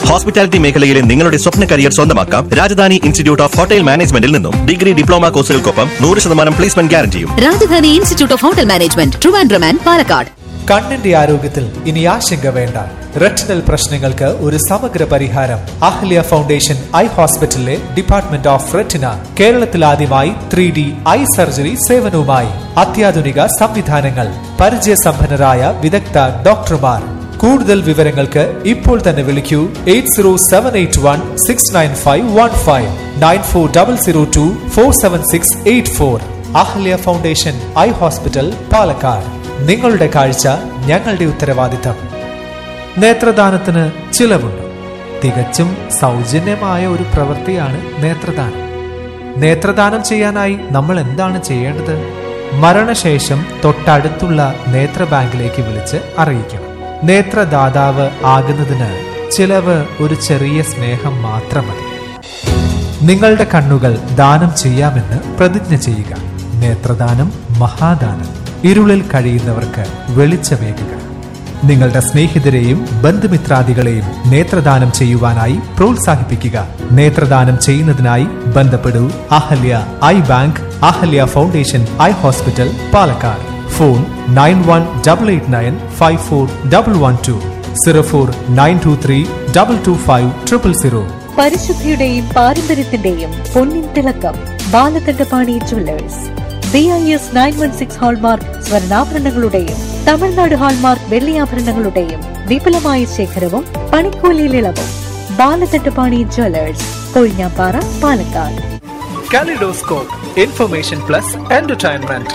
hospitality മേഖലയിലെ നിങ്ങളുടെ സ്വപ്ന career സ്വന്തമാക്കാം രാജധാനി ഇൻസ്റ്റിറ്റ്യൂട്ട് ഓഫ് ഹോട്ടൽ മാനേജ്മെന്റിൽ നിന്നും ഡിഗ്രി ഡിപ്ലോമ കോഴ്സുകൾക്കൊപ്പം നൂറ് ശതമാനം പ്ലേസ്മെന്റ് ഗ്യാരണ്ടിയും Rajadhani institute of hotel management Trivandrum and Palakkad കണ്ണിന്റെ ആരോഗ്യത്തിൽ ഇനി ആശങ്ക വേണ്ട റെറ്റിനൽ പ്രശ്നങ്ങൾക്ക് ഒരു സമഗ്ര പരിഹാരം അഹ്ല്യ ഫൗണ്ടേഷൻ ഐ ഹോസ്പിറ്റലിലെ ഡിപ്പാർട്ട്മെന്റ് ഓഫ് റെറ്റിന കേരളത്തിൽ ആദ്യമായി ത്രീ ഡി ഐ സർജറി സേവനവുമായി അത്യാധുനിക സംവിധാനങ്ങൾ പരിചയസമ്പന്നരായ വിദഗ്ധ ഡോക്ടർമാർ കൂടുതൽ വിവരങ്ങൾക്ക് ഇപ്പോൾ തന്നെ വിളിക്കൂ eight zero seven eight one six nine five one five nine four double zero two four seven six eight four Ahalya foundation eye hospital Palakkad നിങ്ങളുടെ കാഴ്ച ഞങ്ങളുടെ ഉത്തരവാദിത്തം നേത്രദാനത്തിന് ചിലവുണ്ട് തികച്ചും സൗജന്യമായ ഒരു പ്രവൃത്തിയാണ് നേത്രദാനം നേത്രദാനം ചെയ്യാനായി നമ്മൾ എന്താണ് ചെയ്യേണ്ടത് മരണശേഷം തൊട്ടടുത്തുള്ള നേത്ര ബാങ്കിലേക്ക് വിളിച്ച് അറിയിക്കണം നേത്രദാതാവ് ആകുന്നതിന് ചിലവ് ഒരു ചെറിയ സ്നേഹം മാത്രം മതി നിങ്ങളുടെ കണ്ണുകൾ ദാനം ചെയ്യാമെന്ന് പ്രതിജ്ഞ ചെയ്യുക നേത്രദാനം മഹാദാനം ഇരുളിൽ കഴിയുന്നവർക്ക് വെളിച്ചമേകുക നിങ്ങളുടെ സ്നേഹിതരെയും ബന്ധുമിത്രാദികളെയും നേത്രദാനം ചെയ്യുവാനായി പ്രോത്സാഹിപ്പിക്കുക നേത്രദാനം ചെയ്യുന്നതിനായി ബന്ധപ്പെടൂ Ahalya eye bank Ahalya foundation eye hospital Palakkad phone nine one double eight nine five four double one two zero four nine two three double two five triple zero പരിശുദ്ധിയുടെയും പാരമ്പര്യത്തിന്റെയും പൊന്നിൻ തിളക്കം Balakandapani jewellers B I S nine one six hallmark സ്വർണ്ണാഭരണങ്ങളുടെയും Tamilnadu hallmark വെള്ളിയാഭരണങ്ങളുടെയും വിപുലമായ ശേഖരവും പണിക്കൂലിയിൽ ഇളവും Balakandapani jewellers Kozhinjampara Palakkad kaleidoscope information plus entertainment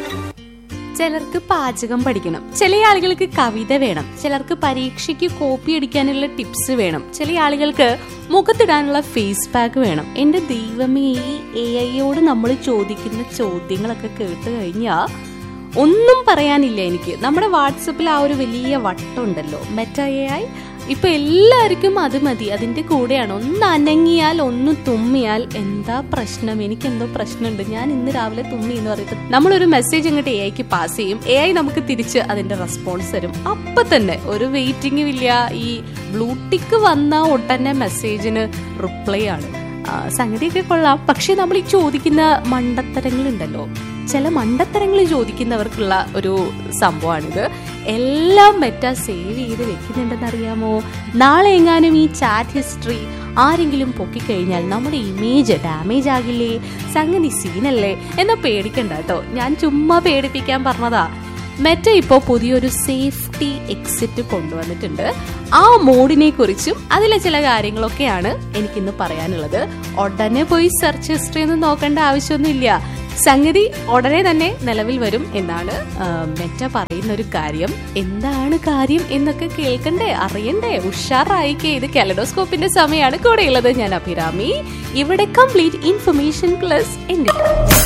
ചിലർക്ക് പാചകം പഠിക്കണം ചില ആളുകൾക്ക് കവിത വേണം ചിലർക്ക് പരീക്ഷയ്ക്ക് കോപ്പി അടിക്കാനുള്ള ടിപ്സ് വേണം ചില ആളുകൾക്ക് മുഖത്തിടാനുള്ള ഫേസ് പാക്ക് വേണം എന്റെ ദൈവമേ ഈ എ ഐയോട് നമ്മൾ ചോദിക്കുന്ന ചോദ്യങ്ങളൊക്കെ കേട്ട് കഴിഞ്ഞാൽ ഒന്നും പറയാനില്ല എനിക്ക് നമ്മുടെ വാട്സപ്പിൽ ആ ഒരു വലിയ വട്ടമുണ്ടല്ലോ മെറ്റ എ ഐ ഇപ്പൊ എല്ലാവർക്കും അത് മതി അതിന്റെ കൂടെയാണ് ഒന്ന് അനങ്ങിയാൽ ഒന്ന് തുമ്മിയാൽ എന്താ പ്രശ്നം എനിക്ക് എന്തോ പ്രശ്നമുണ്ട് ഞാൻ ഇന്ന് രാവിലെ തുമ്മി എന്ന് പറഞ്ഞിട്ട് നമ്മളൊരു മെസ്സേജ് അങ്ങോട്ട് എ ഐക്ക് പാസ് ചെയ്യും എ ഐ നമുക്ക് തിരിച്ച് അതിന്റെ റെസ്പോൺസ് തരും അപ്പൊ തന്നെ ഒരു വെയിറ്റിംഗും ഇല്ല ഈ ബ്ലൂടിക്ക് വന്ന ഉടനെ മെസ്സേജിന് റിപ്ലൈ ആണ് ആ, സംഗതിയൊക്കെ കൊള്ളാം പക്ഷെ നമ്മൾ ഈ ചോദിക്കുന്ന മണ്ടത്തരങ്ങളുണ്ടല്ലോ ചില മണ്ടത്തരങ്ങൾ ചോദിക്കുന്നവർക്കുള്ള ഒരു സംഭവമാണിത് എല്ലാം മെറ്റ സേവ് ചെയ്ത് വെക്കുന്നുണ്ടെന്ന് അറിയാമോ നാളെ എങ്ങാനും ഈ ചാറ്റ് ഹിസ്റ്ററി ആരെങ്കിലും പൊക്കിക്കഴിഞ്ഞാൽ നമ്മുടെ ഇമേജ് ഡാമേജ് ആകില്ലേ സംഗതി സീനല്ലേ എന്നാ പേടിക്കണ്ട കേട്ടോ ഞാൻ ചുമ്മാ പേടിപ്പിക്കാൻ പറഞ്ഞതാ മെറ്റ ഇപ്പോൾ പുതിയൊരു സേഫ്റ്റി എക്സിറ്റ് കൊണ്ടുവന്നിട്ടുണ്ട് ആ മോഡിനെ കുറിച്ചും അതിലെ ചില കാര്യങ്ങളൊക്കെയാണ് എനിക്കിന്ന് പറയാനുള്ളത് ഉടനെ പോയി സെർച്ച് ഹിസ്റ്ററി ഒന്നും നോക്കേണ്ട ആവശ്യമൊന്നുമില്ല സംഗതി ഉടനെ തന്നെ നിലവിൽ വരും എന്നാണ് ആ, മെറ്റ പറയുന്ന ഒരു കാര്യം എന്താണ് കാര്യം എന്നൊക്കെ കേൾക്കണ്ടേ അറിയണ്ടേ ഉഷാറായിക്കേ ഇത് കെലഡോസ്കോപ്പിന്റെ സമയമാണ് കൂടെയുള്ളത് ഞാൻ അഭിരാമി ഇവിടെ കംപ്ലീറ്റ് ഇൻഫർമേഷൻ പ്ലസ് എന്റെ